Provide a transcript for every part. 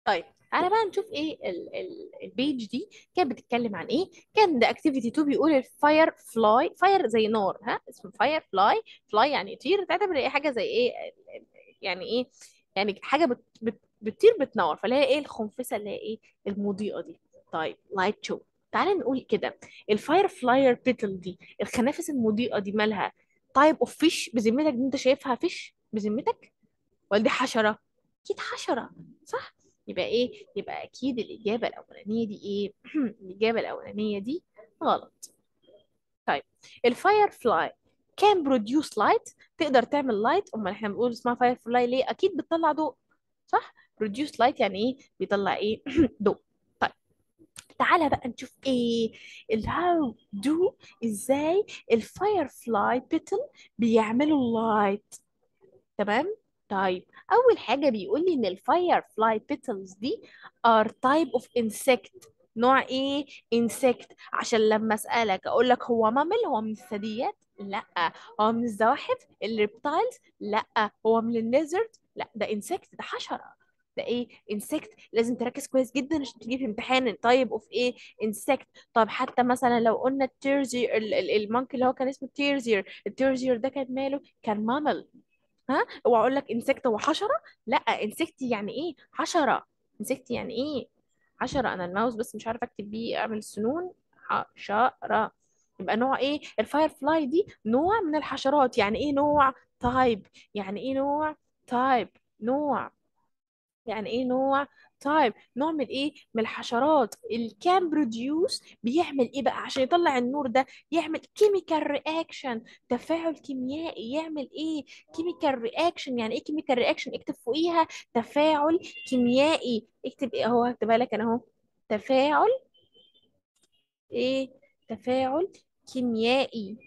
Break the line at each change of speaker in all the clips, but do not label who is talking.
طيب تعالى بقى نشوف ايه ال ال البيج دي كانت بتتكلم عن ايه كان ده اكتيفيتي 2 بيقول الفاير فلاي فاير زي نار ها اسمه فاير فلاي فلاي يعني يطير تعتبر ايه حاجه زي ايه يعني ايه يعني حاجه بت بت بتطير بتنور فاللي هي ايه الخنفسه اللي هي ايه المضيئه دي طيب لايت شو تعالى نقول كده الفاير فلاير بيتل دي الخنافس المضيئه دي مالها تايب اوف فيش بذمتك دي انت شايفها فيش بذمتك ولا دي حشره اكيد حشره صح يبقى ايه يبقى اكيد الاجابه الاولانيه دي ايه الاجابه الاولانيه دي غلط طيب الفاير فلاي كان بروديوس لايت تقدر تعمل لايت امال احنا بنقول اسمها فاير فلاي ليه اكيد بتطلع ضوء صح بروديوس لايت يعني ايه بيطلع ايه ضوء طيب تعالى بقى نشوف ايه الهاو دو ازاي الفاير فلاي بيتل بيعملوا لايت تمام طيب اول حاجه بيقول لي ان الفاير فلاي بيتلز دي ار تايب اوف انسكت نوع ايه انسكت عشان لما اسالك اقول لك هو مامل هو من الثدييات لا هو من الزواحف الريبتايلز لا هو من الليزرد لا ده انسكت ده حشره ده ايه انسكت لازم تركز كويس جدا عشان تجيب في امتحان تايب اوف ايه انسكت طب حتى مثلا لو قلنا التيرزير المونكي اللي هو كان اسمه تيرزير التيرزير ده كان ماله كان مامل ها اوعى اقول لك انسكت هو حشره لا انسكت يعني ايه حشره انسكت يعني ايه حشره انا الماوس بس مش عارفه اكتب بيه اعمل سنون حشره يبقى نوع ايه الفاير فلاي دي نوع من الحشرات يعني ايه نوع تايب يعني ايه نوع تايب نوع يعني ايه نوع طيب نوع من ايه من الحشرات الكان بروديوس بيعمل ايه بقى عشان يطلع النور ده يعمل كيميكال رياكشن تفاعل كيميائي يعمل ايه كيميكال رياكشن يعني ايه كيميكال رياكشن اكتب فوقيها تفاعل كيميائي اكتب ايه اهو هكتبها لك انا اهو تفاعل ايه تفاعل كيميائي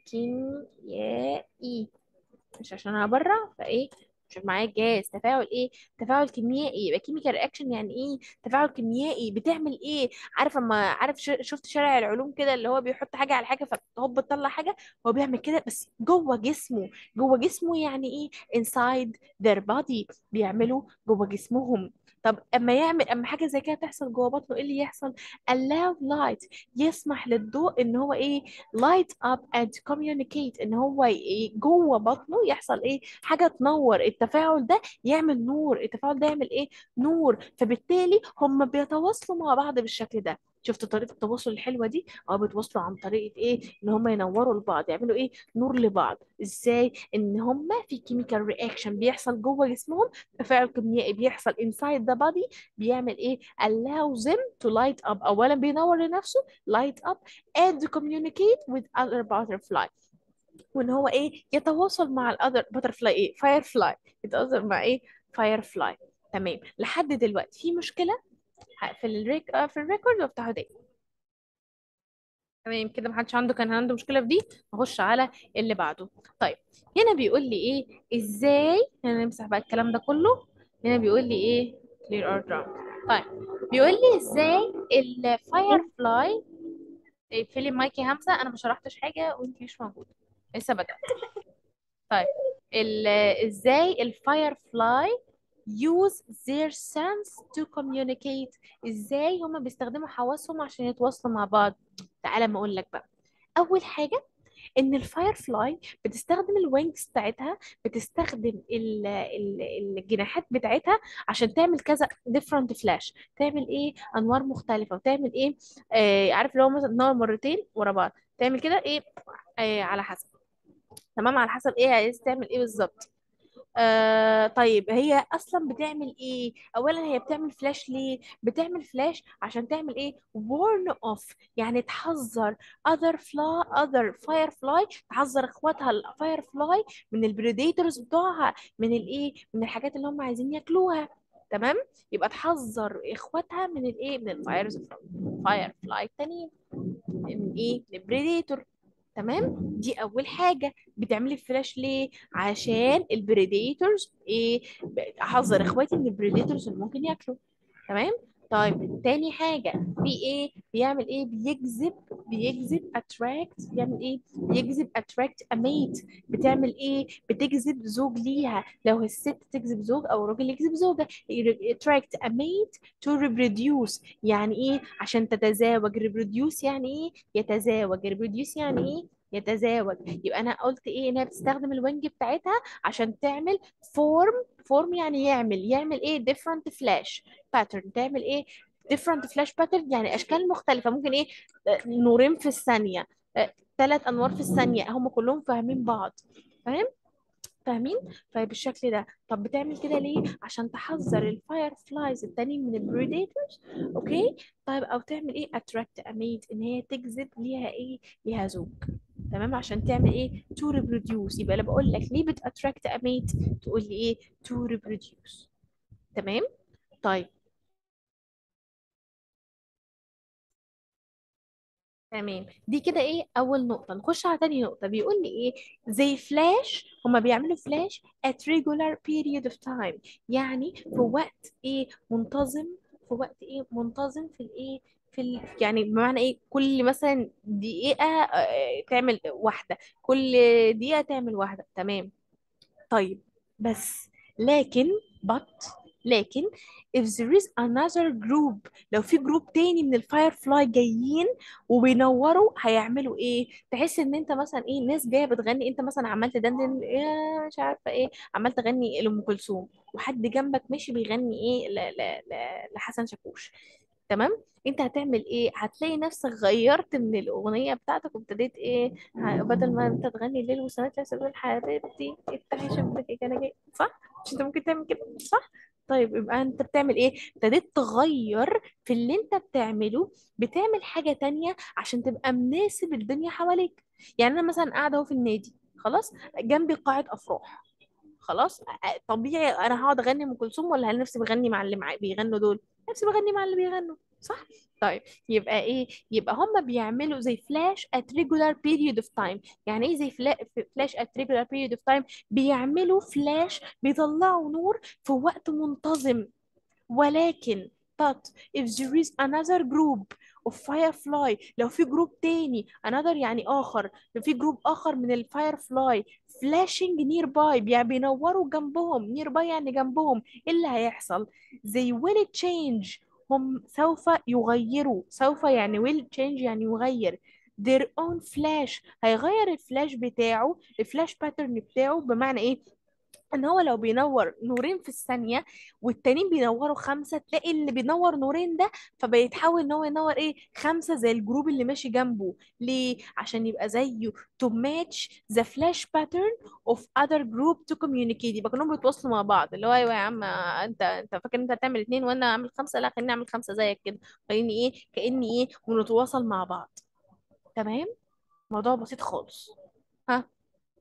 كيميائي مش عشان انا بره فايه مش معايا الجهاز تفاعل ايه تفاعل كيميائي يبقى كيميكال رياكشن يعني ايه تفاعل كيميائي بتعمل ايه عارف اما عارف ش- شفت شارع العلوم كده اللي هو بيحط حاجه على حاجه فهوب تطلع حاجه هو بيعمل كده بس جوه جسمه جوه جسمه يعني ايه inside their body بيعملوا جوه جسمهم طب اما يعمل اما حاجه زي كده تحصل جوه بطنه ايه اللي يحصل allow light يسمح للضوء ان هو ايه light up and communicate ان هو ي- جوه بطنه يحصل ايه حاجه تنور التفاعل ده يعمل نور التفاعل ده يعمل ايه نور فبالتالي هم بيتواصلوا مع بعض بالشكل ده شفت طريقه التواصل الحلوه دي اه بيتواصلوا عن طريقه ايه ان هم ينوروا لبعض يعملوا ايه نور لبعض ازاي ان هم في كيميكال رياكشن بيحصل جوه جسمهم تفاعل كيميائي بيحصل inside the body بيعمل ايه allow them to light up اولا بينور لنفسه light up and communicate with other butterfly وان هو ايه يتواصل مع الاذر باترفلاي ايه فاير فلاي يتواصل مع ايه فاير فلاي تمام لحد دلوقتي في مشكله هقفل الريك آه، في الريكورد وافتحه تاني تمام كده محدش عنده كان عنده مشكله في دي نخش على اللي بعده طيب هنا بيقول لي ايه ازاي هنا نمسح بقى الكلام ده كله هنا بيقول لي ايه clear our drum طيب بيقول لي ازاي الفاير فلاي اقفلي المايك يا همسه انا ما شرحتش حاجه وانت مش موجوده لسه بدأت طيب ال- ازاي الفاير فلاي use their sense to communicate ازاي هما بيستخدموا حواسهم عشان يتواصلوا مع بعض تعالى ما اقول لك بقى اول حاجه ان الفاير فلاي بتستخدم الوينجز بتاعتها بتستخدم ال ال الجناحات بتاعتها عشان تعمل كذا different flash تعمل ايه انوار مختلفه وتعمل ايه آه عارف لو مثلا تنور مرتين ورا بعض تعمل كده ايه آه على حسب تمام على حسب ايه عايز تعمل ايه بالظبط آه طيب هي اصلا بتعمل ايه اولا هي بتعمل فلاش ليه بتعمل فلاش عشان تعمل ايه warn off يعني تحذر other fly other firefly تحذر اخواتها الفاير فلاي من البريديتورز بتوعها من الايه من الحاجات اللي هم عايزين ياكلوها تمام يبقى تحذر اخواتها من الايه من الفايرز فاير فلاي التانيين من ايه من البريديتور تمام دي اول حاجه بتعملي فلاش ليه عشان البريديتورز ايه احذر اخواتي من البريديتورز اللي ممكن ياكلوا تمام طيب تاني حاجه في ايه بيعمل ايه بيجذب بيجذب attract يعمل ايه بيجذب attract a mate بتعمل ايه بتجذب زوج ليها لو الست تجذب زوج او الراجل يجذب زوجة attract a mate to reproduce يعني ايه عشان تتزاوج reproduce يعني ايه يتزاوج reproduce يعني ايه يتزاوج يبقى انا قلت ايه انها بتستخدم الوينج بتاعتها عشان تعمل فورم فورم يعني يعمل يعمل ايه different flash pattern تعمل ايه different flash pattern يعني اشكال مختلفه ممكن ايه آه، نورين في الثانيه ثلاث انوار في الثانيه هم كلهم فاهمين بعض فاهم فاهمين فبالشكل ده طب بتعمل كده ليه عشان تحذر الفاير فلايز التانيين من البريديتورز اوكي طيب او تعمل ايه اتراكت اميت ان هي تجذب ليها ايه ليها زوج تمام عشان تعمل ايه تو ريبروديوس يبقى انا بقول لك ليه بتاتراكت اميت تقول لي ايه تو ريبروديوس تمام طيب تمام دي كده ايه اول نقطة نخش على تاني نقطة بيقول لي ايه زي فلاش هما بيعملوا فلاش at regular period of time يعني في وقت ايه منتظم في وقت ايه منتظم في الايه في ال... يعني بمعنى ايه كل مثلا دقيقة آه، تعمل واحدة كل دقيقة تعمل واحدة تمام طيب بس لكن but لكن if there is another group لو في جروب تاني من الفاير فلاي جايين وبينوروا هيعملوا ايه تحس ان انت مثلا ايه ناس جايه بتغني انت مثلا عمال تدندن إيه مش عارفه ايه عمال تغني لام كلثوم وحد جنبك ماشي بيغني ايه ل... ل... ل... لحسن شاكوش تمام انت هتعمل ايه هتلاقي نفسك غيرت من الاغنيه بتاعتك وابتديت ايه ه- بدل ما انت تغني الليل وسمعت يا سبيل حبيبتي افتحي شباكك انا جاي صح مش انت ممكن تعمل كده صح طيب يبقى انت بتعمل ايه ابتديت تغير في اللي انت بتعمله بتعمل حاجه تانية عشان تبقى مناسب الدنيا حواليك يعني انا مثلا قاعده اهو في النادي خلاص جنبي قاعه افراح خلاص أ- طبيعي انا هقعد اغني ام كلثوم ولا هل نفسي بغني مع اللي معايا بيغنوا دول نفسي بغني مع اللي بيغنوا صح طيب يبقى ايه يبقى هم بيعملوا زي فلاش at regular period of time يعني ايه زي فلاش at regular period of time بيعملوا فلاش بيطلعوا نور في وقت منتظم ولكن but if there is another group of firefly لو في جروب تاني another يعني آخر لو في جروب آخر من الفايرفلاي flashing nearby يعني بينوروا جنبهم nearby يعني جنبهم ايه اللي هيحصل they will change هم سوف يغيروا سوف يعني will change يعني يغير their own flash هيغير الفلاش بتاعه الفلاش باترن بتاعه بمعنى ايه ان هو لو بينور نورين في الثانية والتانيين بينوروا خمسة تلاقي اللي بينور نورين ده فبيتحول ان هو ينور ايه خمسة زي الجروب اللي ماشي جنبه ليه عشان يبقى زيه to match the flash pattern of other group to communicate يبقى كانوا بيتواصلوا مع بعض اللي هو ايوه يا عم انت انت فاكر انت هتعمل اتنين وانا اعمل خمسة لا خليني اعمل خمسة زيك كده خليني ايه كأني ايه ونتواصل مع بعض تمام موضوع بسيط خالص ها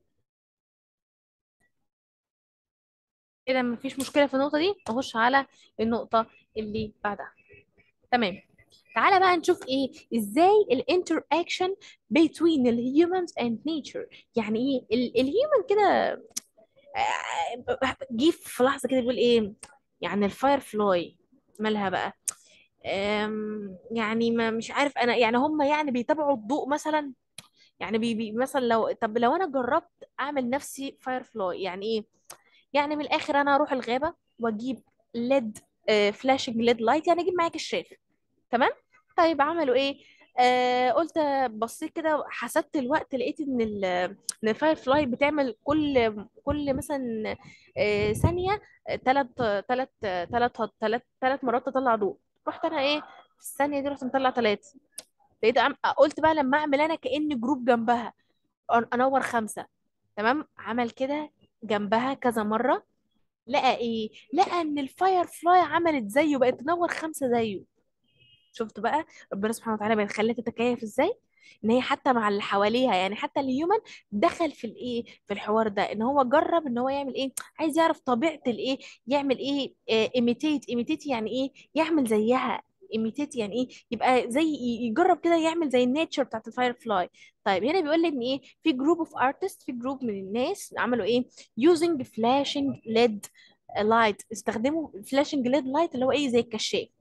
كده مفيش مشكلة في النقطة دي نخش على النقطة اللي بعدها تمام تعالى بقى نشوف ايه ازاي الانتر اكشن between الهيومنز and nature يعني ايه الهيومن كده آه، جه في لحظة كده بيقول ايه يعني الفاير فلاي مالها بقى أم، يعني ما مش عارف انا يعني هم يعني بيتابعوا الضوء مثلا يعني بي بي مثلا لو طب لو انا جربت اعمل نفسي فاير فلاي يعني ايه يعني من الاخر انا اروح الغابه واجيب ليد فلاشنج ليد لايت يعني اجيب معايا كشاف تمام طيب عملوا ايه آه قلت بصيت كده حسبت الوقت لقيت ان ال ان الفاير فلاي بتعمل كل كل مثلا آه ثانيه ثلاث ثلاث ثلاث ثلاث ثلاث مرات تطلع ضوء رحت انا ايه في الثانيه دي رحت مطلع ثلاثه لقيت عم... قلت بقى لما اعمل انا كاني جروب جنبها أن- انور خمسه تمام عمل كده جنبها كذا مره لقى ايه لقى ان الفاير فلاي عملت زيه بقت تنور خمسه زيه شفت بقى ربنا سبحانه وتعالى بيخليها تتكيف ازاي ان هي حتى مع اللي حواليها يعني حتى الهيومن دخل في الايه في الحوار ده ان هو جرب ان هو يعمل ايه عايز يعرف طبيعة الايه يعمل ايه ايميتيت ايميتيت يعني ايه يعمل زيها ايميتيت يعني ايه يبقى زي ي- يجرب كده يعمل زي النيتشر بتاعت الفاير فلاي طيب هنا بيقول لي ان ايه في جروب اوف ارتست في جروب من الناس عملوا ايه using flashing LED light استخدموا flashing LED light اللي هو ايه زي الكشاف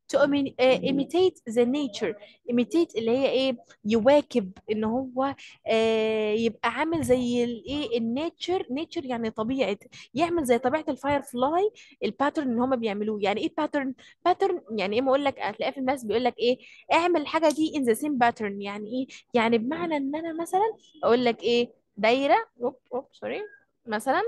to imi- آه، imitate the nature imitate اللي هي ايه يواكب ان هو آه، يبقى عامل زي الايه النيتشر نيتشر يعني طبيعة يعمل زي طبيعة الفاير فلاي الباترن اللي هم بيعملوه يعني ايه باترن باترن يعني ايه ما اقول لك هتلاقيه في الماس بيقول لك ايه اعمل الحاجة دي in the same pattern يعني ايه يعني بمعنى ان انا مثلا اقول لك ايه دايرة اوب اوب سوري مثلا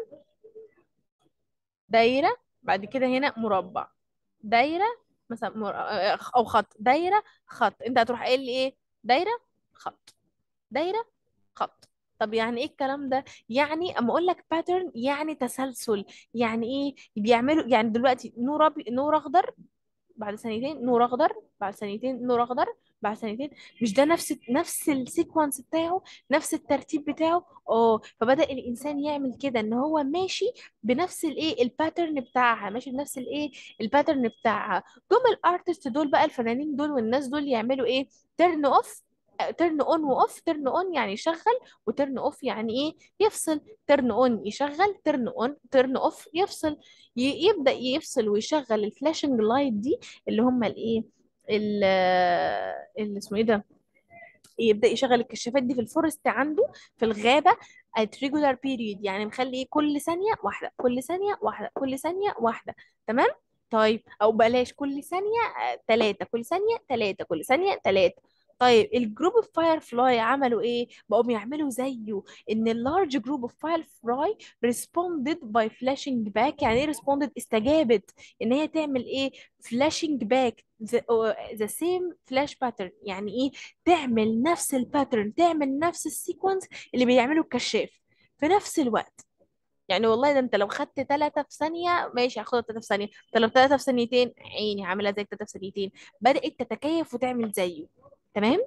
دايرة بعد كده هنا مربع دايرة مثلا مر... آه، او خط دايرة خط انت هتروح قايل لي ايه دايرة خط دايرة خط طب يعني ايه الكلام ده يعني اما اقول لك باترن يعني تسلسل يعني ايه بيعملوا يعني دلوقتي نور أبي... نور اخضر بعد ثانيتين نور اخضر بعد ثانيتين نور اخضر بعد ثانيتين مش ده نفس نفس السيكونس بتاعه نفس الترتيب بتاعه اه فبدأ الانسان يعمل كده ان هو ماشي بنفس الايه الباترن بتاعها ماشي بنفس الايه الباترن بتاعها دول الارتست دول بقى الفنانين دول والناس دول يعملوا ايه ترن اوف ترن اون واوف ترن اون يعني يشغل وترن اوف يعني ايه يفصل ترن اون يشغل ترن اون ترن اوف يفصل ي- يبدأ يفصل ويشغل الفلاشنج لايت دي اللي هم الايه ال- اللي اسمه ايه ده يبدأ يشغل الكشافات دي في الفورست عنده في الغابة at regular period يعني مخلي ايه كل ثانية واحدة كل ثانية واحدة كل ثانية واحدة تمام طيب او بلاش كل ثانية ثلاثة كل ثانية ثلاثة كل ثانية ثلاثة طيب الجروب اوف فاير فلاي عملوا ايه بقوا يعملوا زيه ان اللارج جروب اوف فاير فلاي responded by flashing back يعني ايه responded استجابت ان هي تعمل ايه flashing back the, the same flash pattern يعني ايه تعمل نفس الباترن تعمل نفس السيكونس اللي بيعمله الكشاف في نفس الوقت يعني والله ده انت لو خدت ثلاثة في ثانية ماشي هاخدها ثلاثة في ثانية طب لو ثلاثة في ثانيتين عيني هعملها زي ثلاثة في ثانيتين بدأت تتكيف وتعمل زيه تمام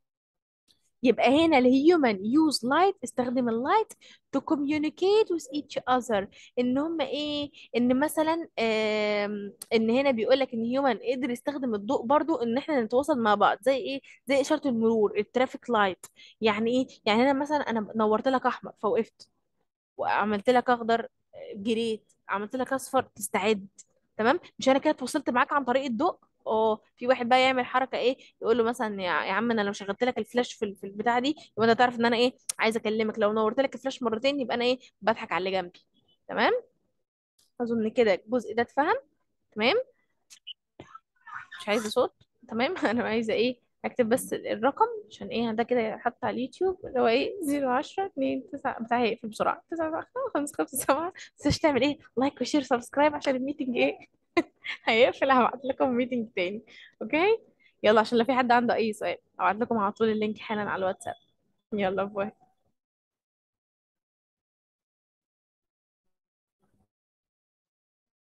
يبقى هنا الهيومن يوز لايت استخدم اللايت to communicate with each other ان هم ايه ان مثلا آم، ان هنا بيقول لك ان هيومن قدر يستخدم الضوء برضو ان احنا نتواصل مع بعض زي ايه زي اشاره المرور الترافيك لايت يعني ايه يعني انا مثلا انا نورت لك احمر فوقفت وعملت لك اخضر جريت عملت لك اصفر تستعد تمام مش انا كده اتواصلت معاك عن طريق الضوء اه في واحد بقى يعمل حركه ايه يقول له مثلا يا, يا عم انا لو شغلت لك الفلاش في ال- في البتاعه دي يبقى انت تعرف ان انا ايه عايزه اكلمك لو نورت لك الفلاش مرتين يبقى انا ايه بضحك على اللي جنبي تمام اظن كده الجزء ده اتفهم تمام مش عايزه صوت تمام انا عايزه ايه اكتب بس الرقم عشان ايه ده كده حتى على اليوتيوب اللي هو ايه 0 10 2 9 بتاع هيقفل بسرعه 9 5 5 7 بس تعمل ايه لايك وشير سبسكرايب عشان الميتنج ايه هيقفل هبعت لكم ميتنج تاني اوكي يلا عشان لو في حد عنده اي سؤال هبعت لكم على طول اللينك حالا على الواتساب يلا باي